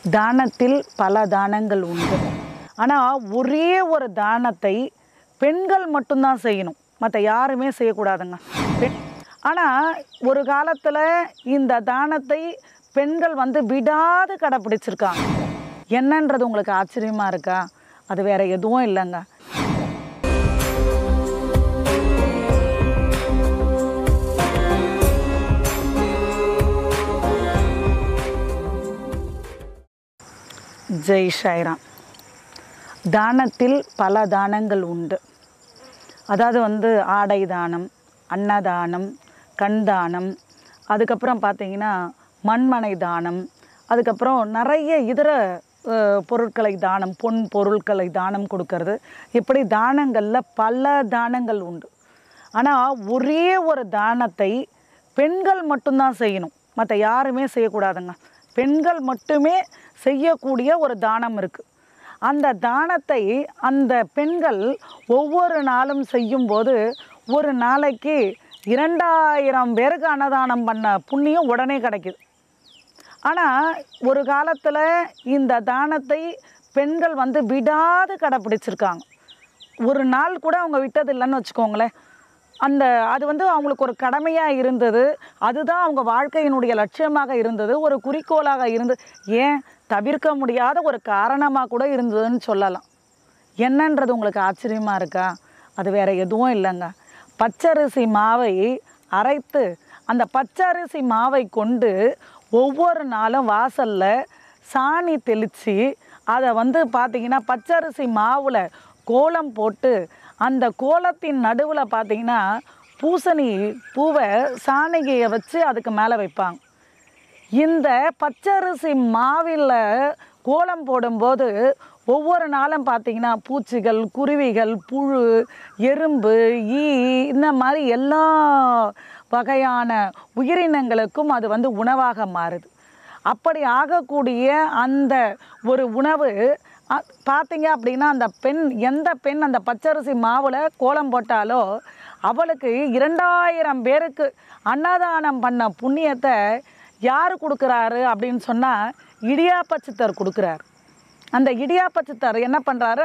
தானத்தில் பல தானங்கள் உண்டு ஆனால் ஒரே ஒரு தானத்தை பெண்கள் மட்டும்தான் செய்யணும் மற்ற யாருமே செய்யக்கூடாதுங்க பெண் ஆனால் ஒரு காலத்தில் இந்த தானத்தை பெண்கள் வந்து விடாது கடைப்பிடிச்சிருக்காங்க என்னன்றது உங்களுக்கு ஆச்சரியமாக இருக்கா அது வேற எதுவும் இல்லைங்க ஜெய் ஷைராம் தானத்தில் பல தானங்கள் உண்டு அதாவது வந்து ஆடை தானம் அன்னதானம் கண் தானம் அதுக்கப்புறம் பார்த்தீங்கன்னா மண்மனை தானம் அதுக்கப்புறம் நிறைய இதர அஹ், பொருட்களை தானம் பொன் பொருட்களை தானம் கொடுக்கறது இப்படி தானங்களில் பல தானங்கள் உண்டு ஆனால் ஒரே ஒரு தானத்தை பெண்கள் மட்டும்தான் செய்யணும் மற்ற யாருமே செய்யக்கூடாதுங்க பெண்கள் மட்டுமே செய்யக்கூடிய ஒரு தானம் இருக்குது அந்த தானத்தை அந்த பெண்கள் ஒவ்வொரு நாளும் செய்யும்போது ஒரு நாளைக்கு இரண்டாயிரம் பேருக்கு அன்னதானம் பண்ண புண்ணியம் உடனே கிடைக்குது ஆனால் ஒரு காலத்தில் இந்த தானத்தை பெண்கள் வந்து விடாது கடைப்பிடிச்சிருக்காங்க ஒரு நாள் கூட அவங்க விட்டதில்லைன்னு வச்சுக்கோங்களேன் அந்த அது வந்து அவங்களுக்கு ஒரு கடமையாக இருந்தது அதுதான் அவங்க வாழ்க்கையினுடைய லட்சியமாக இருந்தது ஒரு குறிக்கோளாக இருந்தது ஏன் தவிர்க்க முடியாத ஒரு காரணமாக கூட இருந்ததுன்னு சொல்லலாம் என்னன்றது உங்களுக்கு ஆச்சரியமாக இருக்கா அது வேற எதுவும் இல்லைங்க பச்சரிசி மாவை அரைத்து அந்த பச்சரிசி மாவை கொண்டு ஒவ்வொரு நாளும் வாசலில் சாணி தெளித்து அதை வந்து பார்த்திங்கன்னா பச்சரிசி மாவில் கோலம் போட்டு அந்த கோலத்தின் நடுவில் பார்த்தீங்கன்னா பூசணி பூவை சாணிகையை வச்சு அதுக்கு மேலே வைப்பாங்க இந்த பச்சரிசி மாவில் கோலம் போடும்போது ஒவ்வொரு நாளும் பார்த்தீங்கன்னா பூச்சிகள் குருவிகள் புழு எறும்பு ஈ இந்த மாதிரி எல்லா வகையான உயிரினங்களுக்கும் அது வந்து உணவாக மாறுது அப்படி ஆகக்கூடிய அந்த ஒரு உணவு அ- பார்த்தீங்க அப்படின்னா அந்த பெண் எந்த பெண் அந்த பச்சரிசி மாவில் கோலம் போட்டாலோ அவளுக்கு இரண்டாயிரம் பேருக்கு அன்னதானம் பண்ண புண்ணியத்தை யார் கொடுக்குறாரு அப்படின்னு சொன்னால் இடியாப்ப சித்தர் கொடுக்குறாரு அந்த இடியாப்ப சித்தர் என்ன பண்ணுறாரு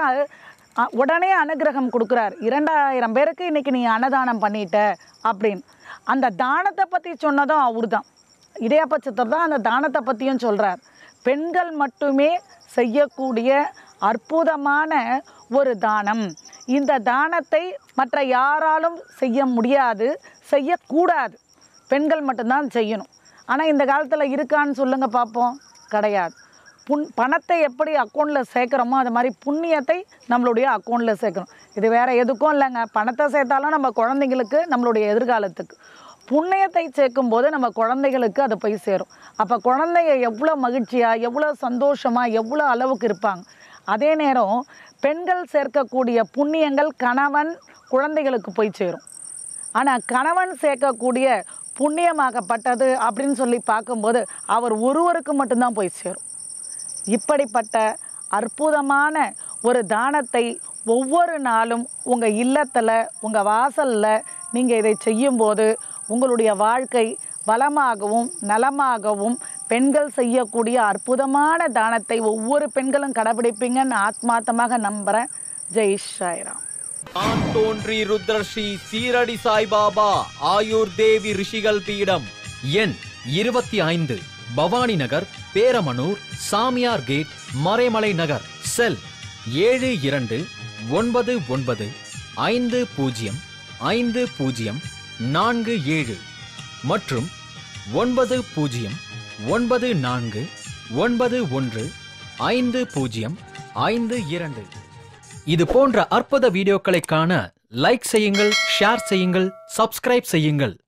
உடனே அனுகிரகம் கொடுக்குறார் இரண்டாயிரம் பேருக்கு இன்னைக்கு நீ அன்னதானம் பண்ணிட்ட அப்படின்னு அந்த தானத்தை பற்றி சொன்னதும் அவர் தான் இடியாப்ப சித்தர் தான் அந்த தானத்தை பற்றியும் சொல்கிறார் பெண்கள் மட்டுமே செய்யக்கூடிய அற்புதமான ஒரு தானம் இந்த தானத்தை மற்ற யாராலும் செய்ய முடியாது செய்யக்கூடாது பெண்கள் மட்டும்தான் செய்யணும் ஆனால் இந்த காலத்தில் இருக்கான்னு சொல்லுங்க பார்ப்போம் கிடையாது புண் பணத்தை எப்படி அக்கௌண்ட்டில் சேர்க்குறோமோ அது மாதிரி புண்ணியத்தை நம்மளுடைய அக்கௌண்ட்டில் சேர்க்கணும் இது வேற எதுக்கும் இல்லைங்க பணத்தை சேர்த்தாலும் நம்ம குழந்தைங்களுக்கு நம்மளுடைய எதிர்காலத்துக்கு புண்ணியத்தை சேர்க்கும்போது நம்ம குழந்தைகளுக்கு அது போய் சேரும் அப்போ குழந்தைங்க எவ்வளோ மகிழ்ச்சியாக எவ்வளோ சந்தோஷமாக எவ்வளோ அளவுக்கு இருப்பாங்க அதே நேரம் பெண்கள் சேர்க்கக்கூடிய புண்ணியங்கள் கணவன் குழந்தைகளுக்கு போய் சேரும் ஆனால் கணவன் சேர்க்கக்கூடிய புண்ணியமாகப்பட்டது அப்படின்னு சொல்லி பார்க்கும்போது அவர் ஒருவருக்கு மட்டும்தான் போய் சேரும் இப்படிப்பட்ட அற்புதமான ஒரு தானத்தை ஒவ்வொரு நாளும் உங்கள் இல்லத்தில் உங்கள் வாசலில் நீங்கள் இதை செய்யும்போது உங்களுடைய வாழ்க்கை வளமாகவும் நலமாகவும் பெண்கள் செய்யக்கூடிய அற்புதமான தானத்தை ஒவ்வொரு பெண்களும் கடைபிடிப்பீங்கன்னு ஆத்மார்த்தமாக நம்புகிறேன் ஜெய் ஸ்ரீராம் நான் தோன்றி ருத்ரஸ்ரீ சீரடி சாய்பாபா ஆயுர் தேவி ரிஷிகள் பீடம் எண் இருபத்தி ஐந்து பவானி நகர் பேரமனூர் சாமியார் கேட் மறைமலை நகர் செல் ஏழு இரண்டு ஒன்பது ஒன்பது ஐந்து பூஜ்ஜியம் ஐந்து பூஜ்ஜியம் நான்கு ஏழு மற்றும் ஒன்பது பூஜ்ஜியம் ஒன்பது நான்கு ஒன்பது ஒன்று ஐந்து பூஜ்ஜியம் ஐந்து இரண்டு இது போன்ற அற்புத வீடியோக்களை காண லைக் செய்யுங்கள் ஷேர் செய்யுங்கள் சப்ஸ்கிரைப் செய்யுங்கள்